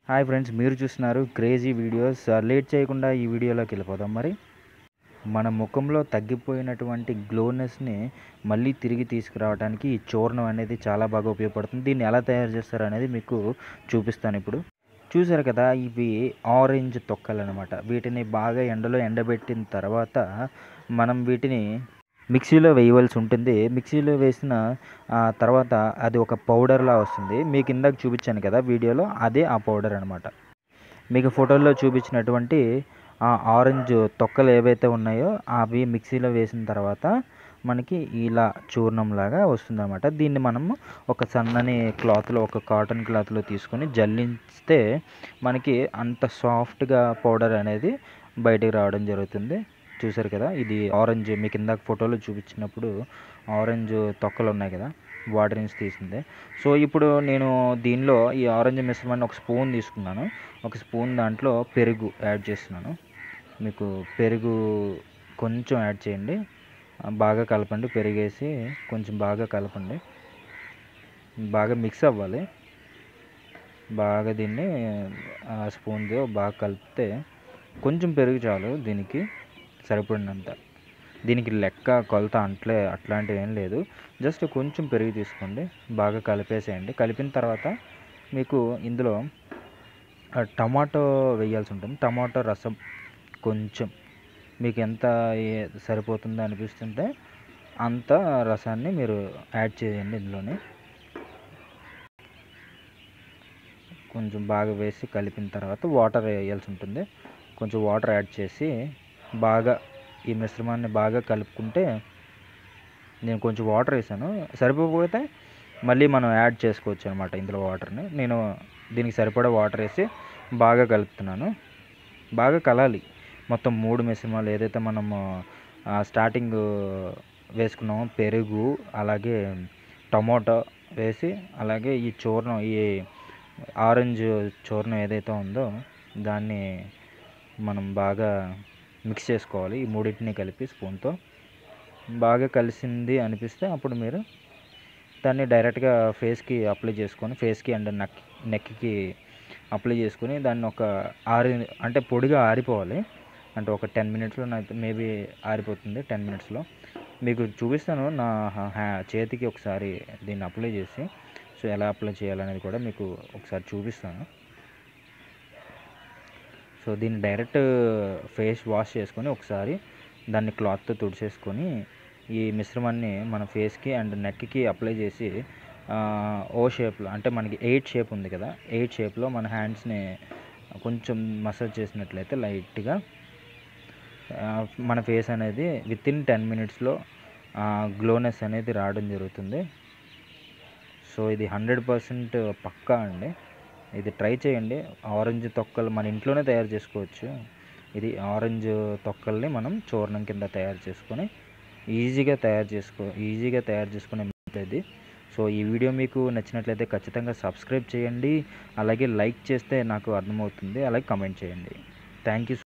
hi friends మీరు చూస్తున్నారు crazy videos late చేయకుండా ఈ వీడియోలోకి వెళ్ళిపోదాం మరి మన ముఖంలో తగ్గిపోయినటువంటి గ్లోనెస్ని మళ్ళీ తిరిగి తీసుకురావడానికి ఈ చూర్ణం అనేది చాలా బాగా ఉపయోగపడుతుంది దీన్ని ఎలా తయారు చేస్తారు అనేది మీకు చూపిస్తాను ఇప్పుడు చూసారు కదా ఇవి ఆరెంజ్ తొక్కలు అనమాట వీటిని బాగా ఎండలో ఎండబెట్టిన తర్వాత మనం వీటిని మిక్సీలో వేయవలసి ఉంటుంది మిక్సీలో వేసిన ఆ, తర్వాత అది ఒక పౌడర్లా వస్తుంది మీకు ఇందాక చూపించాను కదా వీడియోలో అదే ఆ పౌడర్ అనమాట మీకు ఫోటోల్లో చూపించినటువంటి ఆ ఆరెంజ్ తొక్కలు ఏవైతే ఉన్నాయో అవి మిక్సీలో వేసిన తర్వాత మనకి ఇలా చూర్ణం లాగా వస్తుందన్నమాట దీన్ని మనము ఒక సన్నని క్లాత్లో ఒక కాటన్ క్లాత్లో తీసుకొని జల్లిస్తే మనకి అంత సాఫ్ట్గా పౌడర్ అనేది బయటికి రావడం జరుగుతుంది చూసారు కదా ఇది ఆరెంజ్ మీకు ఇందాక ఫోటోలో చూపించినప్పుడు ఆరెంజ్ తొక్కలు ఉన్నాయి కదా వాటి నుంచి తీసిందే సో ఇప్పుడు నేను దీనిలో ఈ ఆరెంజ్ మిశ్రమాన్ని ఒక స్పూన్ తీసుకున్నాను ఒక స్పూన్ దాంట్లో పెరుగు యాడ్ చేస్తున్నాను మీకు పెరుగు కొంచెం యాడ్ చేయండి ఆ, బాగా కలపండి పెరిగేసి కొంచెం బాగా కలపండి బాగా మిక్స్ అవ్వాలి బాగా దీన్ని ఆ స్పూన్తో బాగా కలిపితే కొంచెం పెరుగు చాలు దీనికి సరిపడినంత దీనికి లెక్క కొలత అంట్లే అట్లాంటివి ఏం లేదు జస్ట్ కొంచెం పెరుగు తీసుకోండి బాగా కలిపేసేయండి కలిపిన తర్వాత మీకు ఇందులో ఆ, టమాటో వేయాల్సి ఉంటుంది టమాటో రసం కొంచెం మీకు ఎంత ఏ- సరిపోతుందో అనిపిస్తుంటే అంత రసాన్ని మీరు యాడ్ చేయండి ఇందులోనే కొంచెం బాగా వేసి కలిపిన తర్వాత వాటర్ వేయాల్సి ఉంటుంది కొంచెం వాటర్ యాడ్ చేసి బాగా ఈ మిశ్రమాన్ని బాగా కలుపుకుంటే నేను కొంచెం వాటర్ వేసాను సరిపోకపోతే మళ్ళీ మనం యాడ్ చేసుకోవచ్చు అనమాట ఇందులో వాటర్ని నేను దీనికి సరిపడా వాటర్ వేసి బాగా కలుపుతున్నాను బాగా కలాలి మొత్తం మూడు మిశ్రమాలు ఏదైతే మనము ఆ, స్టార్టింగ్ వేసుకున్నామో పెరుగు అలాగే టమోటో వేసి అలాగే ఈ చూర్ణం ఈ ఆరెంజ్ చూర్ణం ఏదైతే ఉందో దాన్ని మనం బాగా మిక్స్ చేసుకోవాలి ఈ మూడింటిని కలిపి స్పూన్తో బాగా కలిసింది అనిపిస్తే అప్పుడు మీరు దాన్ని డైరెక్ట్గా ఫేస్కి అప్లై చేసుకొని ఫేస్కి అండ్ నెక్ నెక్కి అప్లై చేసుకొని దాన్ని ఒక ఆరి అంటే పొడిగా ఆరిపోవాలి అంటే ఒక టెన్ మినిట్స్లో నాకు మేబీ ఆరిపోతుంది టెన్ మినిట్స్లో మీకు చూపిస్తాను నా హ- హ్యా- చేతికి ఒకసారి దీన్ని అప్లై చేసి సో ఎలా అప్లై చేయాలనేది కూడా మీకు ఒకసారి చూపిస్తాను సో దీన్ని డైరెక్ట్ ఫేస్ వాష్ చేసుకొని ఒకసారి దాన్ని క్లాత్తో తుడిచేసుకొని ఈ మిశ్రమాన్ని మన ఫేస్కి అండ్ నెక్కి అప్లై చేసి ఆ, ఓ షేప్లో అంటే మనకి ఎయిట్ షేప్ ఉంది కదా ఎయిట్ షేప్లో మన హ్యాండ్స్ని కొంచెం మసాజ్ చేసినట్లయితే లైట్గా ఆ, మన ఫేస్ అనేది విత్ ఇన్ టెన్ మినిట్స్లో గ్లోనెస్ అనేది రావడం జరుగుతుంది సో ఇది హండ్రెడ్ పర్సెంట్ పక్కా అండి ఇది ట్రై చేయండి ఆరెంజ్ తొక్కలు మన ఇంట్లోనే తయారు చేసుకోవచ్చు ఇది ఆరెంజ్ తొక్కల్ని మనం చూర్ణం కింద తయారు చేసుకొని ఈజీగా తయారు చేసుకో ఈజీగా తయారు చేసుకునే method ఇది సో ఈ వీడియో మీకు నచ్చినట్లయితే ఖచ్చితంగా సబ్స్క్రైబ్ చేయండి అలాగే లైక్ చేస్తే నాకు అర్థమవుతుంది అలాగే కమెంట్ చేయండి థ్యాంక్ యూ